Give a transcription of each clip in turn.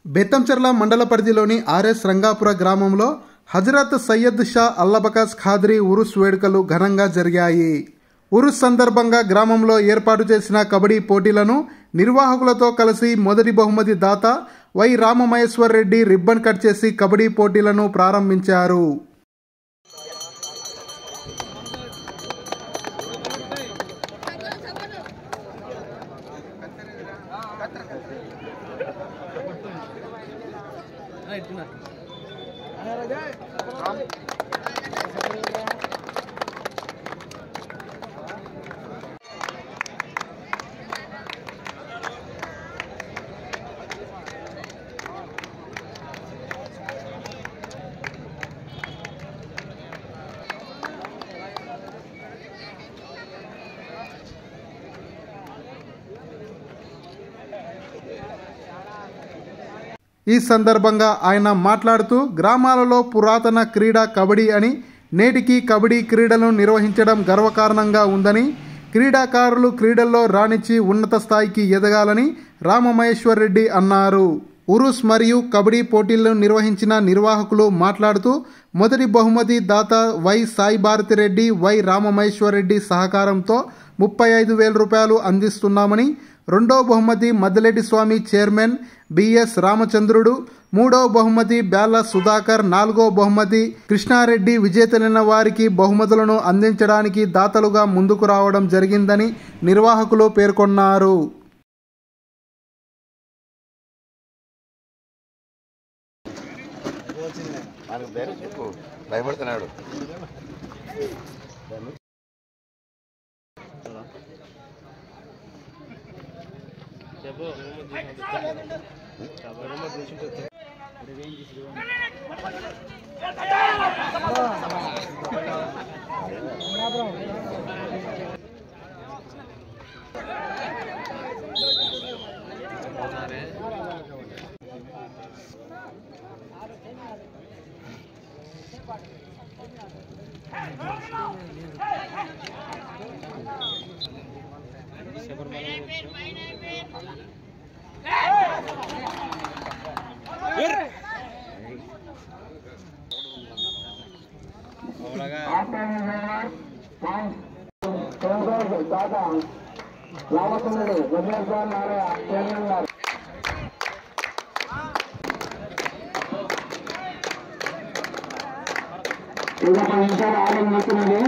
బెత్తంచెర్ల మండల పరిధిలోని ఆర్ఎస్ రంగాపుర గ్రామంలో హజరత్ సయ్యద్ షా అల్లబకాస్ ఖాద్రీ ఉరుస్ వేడుకలు ఘనంగా జరిగాయి ఉరుస్ సందర్భంగా గ్రామంలో ఏర్పాటు చేసిన కబడ్డీ పోటీలను నిర్వాహకులతో కలిసి మొదటి బహుమతి దాత Y Ramamaheshwar Reddy ribbon cut చేసి కబడ్డీ పోటీలను ప్రారంభించారు ఈ సందర్భంగా ఆయన మాట్లాడుతూ గ్రామాలలో పురాతన క్రీడ కబడ్డీ అని నేటికి కబడ్డీ క్రీడలను నిర్వహించడం గర్వకారణంగా ఉందని క్రీడాకారులు క్రీడల్లో రాణించి ఉన్నత స్థాయికి ఎదగాలని రామమహేశ్వర్ రెడ్డి అన్నారు ఉరుస్ మరియు కబడ్డీ పోటీలను నిర్వహించిన నిర్వాహకులు మాట్లాడుతూ మొదటి బహుమతి దాత వై సాయి భారతిరెడ్డి వై రామమహేశ్వర్ రెడ్డి సహకారంతో ముప్పై ఐదు వేల రూపాయలు అందిస్తున్నామని రెండో బహుమతి మద్దిరెడ్డి స్వామి చైర్మన్ బిఎస్ రామచంద్రుడు మూడో బహుమతి బ్యాల సుధాకర్ నాలుగో బహుమతి కృష్ణారెడ్డి విజేతలైన వారికి బహుమతులను అందించడానికి దాతలుగా ముందుకు రావడం జరిగిందని నిర్వాహకులు పేర్కొన్నారు మనకు ధైర్యం చెప్పు భయపడుతున్నాడు రామచంద్రుడు వదిలేశ్వర నారాయణ చైర్మన్ గారు ఇంకా పది నిమిషాలు ఆలయం నిలుస్తున్నది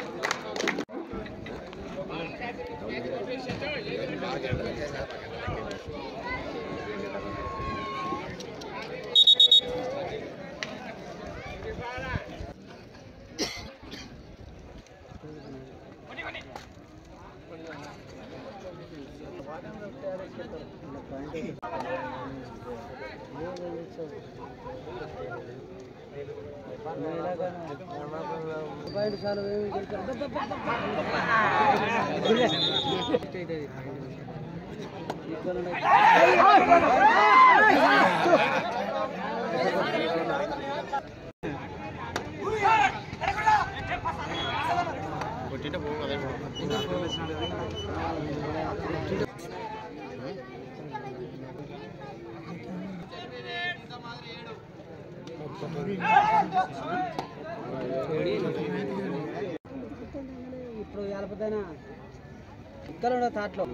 ఇప్పుడు వెళ్ళకపోతేనా ఇక్కడ ఉండే తాట్లో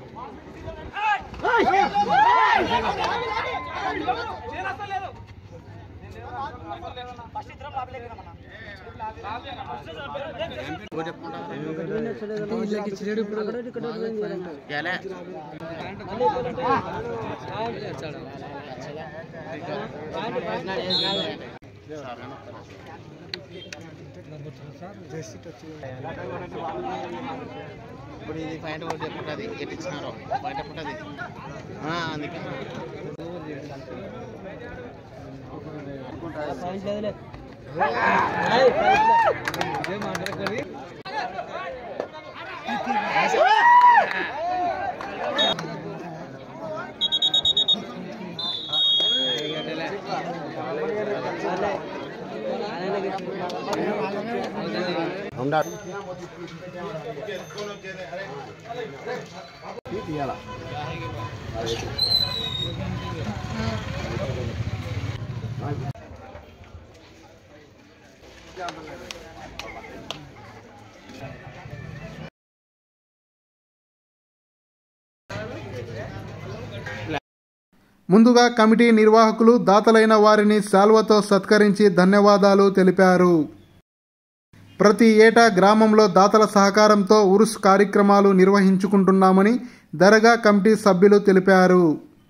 ఇప్పుడు ఇది పాయింట్ ఒకటి ఎప్పుడుది ఎట్టిచ్చినారు పాయింట్ ఎప్పుడుది అందుకే హుండా ముందుగా కమిటీ నిర్వాహకులు దాతలైన వారిని శాల్వతో సత్కరించి ధన్యవాదాలు తెలిపారు ప్రతి ఏటా గ్రామంలో దాతల సహకారంతో ఉరుస్ కార్యక్రమాలు నిర్వహించుకుంటున్నామని దర్గా కమిటీ సభ్యులు తెలిపారు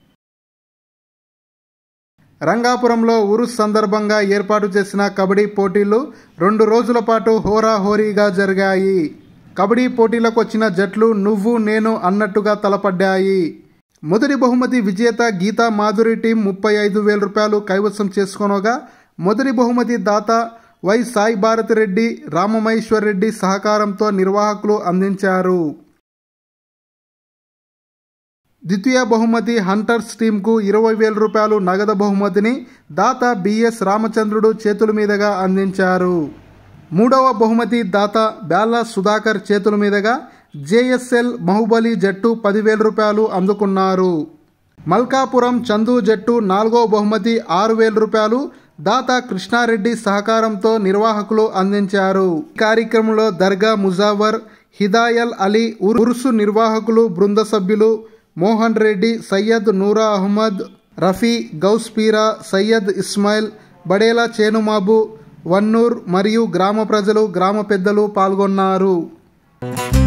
రంగాపురంలో ఉరుస్ సందర్భంగా ఏర్పాటు చేసిన కబడ్డీ పోటీలు రెండు రోజుల పాటు హోరాహోరీగా జరిగాయి కబడ్డీ పోటీలకు వచ్చిన జట్లు నువ్వు నేను అన్నట్టుగా తలపడ్డాయి మొదటి బహుమతి విజేత గీతా మాధురి టీం ముప్పై ఐదు వేల రూపాయలు కైవసం చేసుకొనగా మొదటి బహుమతి దాత వై సాయి భారతి రెడ్డి రామమహేశ్వర్ రెడ్డి సహకారంతో నిర్వాహకులు అందించారు ద్వితీయ బహుమతి హంటర్స్ టీంకు ఇరవై వేల రూపాయలు నగదు బహుమతిని దాత బిఎస్ రామచంద్రుడు చేతుల మీదుగా అందించారు మూడవ బహుమతి దాత బ్యాల సుధాకర్ చేతుల మీదుగా జేఎస్ఎల్ మహుబలి జట్టు పదివేల రూపాయలు అందుకున్నారు మల్కాపురం చందు జట్టు నాలుగో బహుమతి ఆరు వేల రూపాయలు దాత కృష్ణారెడ్డి సహకారంతో నిర్వాహకులు అందించారు ఈ కార్యక్రమంలో దర్గా ముజావర్ హిదాయల్ అలీ ఉరుసు నిర్వాహకులు బృంద సభ్యులు మోహన్ రెడ్డి సయ్యద్ నూరా అహ్మద్ రఫీ గౌస్పీరా సయ్యద్ ఇస్మాయిల్ బడేలా చేనుమాబు వన్నూర్ మరియు గ్రామ ప్రజలు గ్రామ పెద్దలు పాల్గొన్నారు